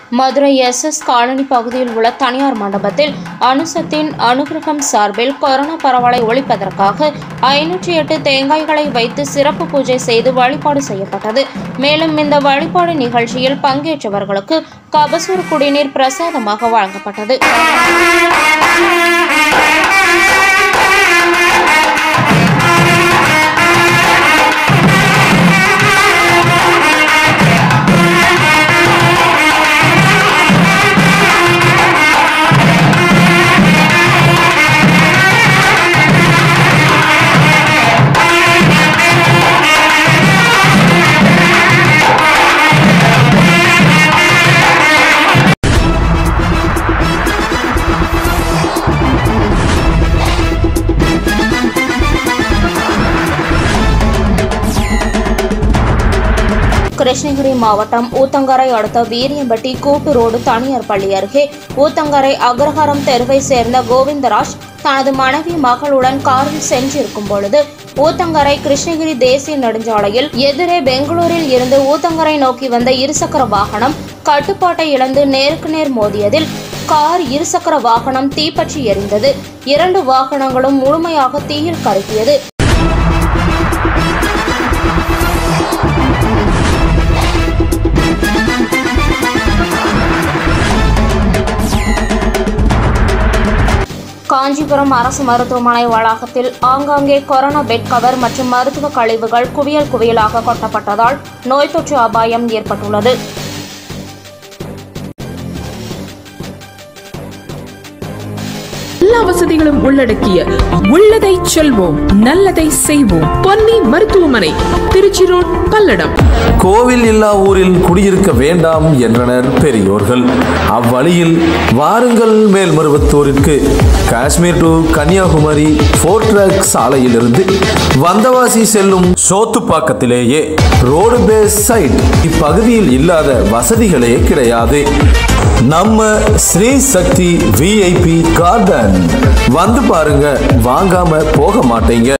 Madurai S S colony பகுதியில் உள்ள தனியார் மண்டபத்தில் அனுசத்தின் அனுகிரகம் சார்பில் கொரோனா பரவலை ஒழிப்பதற்காக ஐநூற்றி எட்டு தேங்காய்களை வைத்து சிறப்பு பூஜை செய்து வழிபாடு செய்யப்பட்டது மேலும் இந்த வழிபாடு நிகழ்ச்சியில் பங்கேற்றவர்களுக்கு கபசூர் குடிநீர் பிரசாதமாக வழங்கப்பட்டது கிருஷ்ணகிரி மாவட்டம் ஊத்தங்கரை அடுத்த வீரியம்பட்டி கூட்டு ரோடு தனியார் பள்ளி அருகே ஊத்தங்கரை அக்ரஹாரம் தெருவை சேர்ந்த கோவிந்தராஜ் தனது மனைவி மகளுடன் காரில் சென்றிருக்கும் பொழுது ஊத்தங்கரை கிருஷ்ணகிரி தேசிய நெடுஞ்சாலையில் எதிரே பெங்களூரில் இருந்து ஊத்தங்கரை நோக்கி வந்த இருசக்கர வாகனம் கட்டுப்பாட்டை இழந்து நேருக்கு நேர் மோதியதில் கார் இருசக்கர வாகனம் தீப்பற்றி எரிந்தது இரண்டு வாகனங்களும் முழுமையாக தீயில் கருகியது காஞ்சிபுரம் அரசு மருத்துவமனை வளாகத்தில் ஆங்காங்கே கொரோனா பெட் கவர் மற்றும் மருத்துவ கழிவுகள் குவியல் குவியலாக கொட்டப்பட்டதால் நோய் தொற்று அபாயம் ஏற்பட்டுள்ளது எல்லா வசதிகளும் உள்ளடக்கிய உள்ளதை செல்வோம் நல்லதை செய்வோம் பொன்னி மருத்துவமனை திருச்சி ரோட் பல்லடம் கோவில் இல்லா ஊரில் குடியிருக்க வேண்டாம் என்றனர் பெரியோர்கள் அவ்வழியில் வாருங்கள் மேல்மருவத்தூரிற்கு Kashmir to Kanyakumari four track சாலையிலிருந்து வந்தவாசி செல்லும் சோத்துப்பாக்கத்திலேயே ரோடு பேஸ் சைட் இப்பகுதியில் இல்லாத வசதிகளே கிடையாது நம்ம ஸ்ரீ சக்தி விஐபி கார்டன் வந்து பாருங்க வாங்காம போக மாட்டீங்க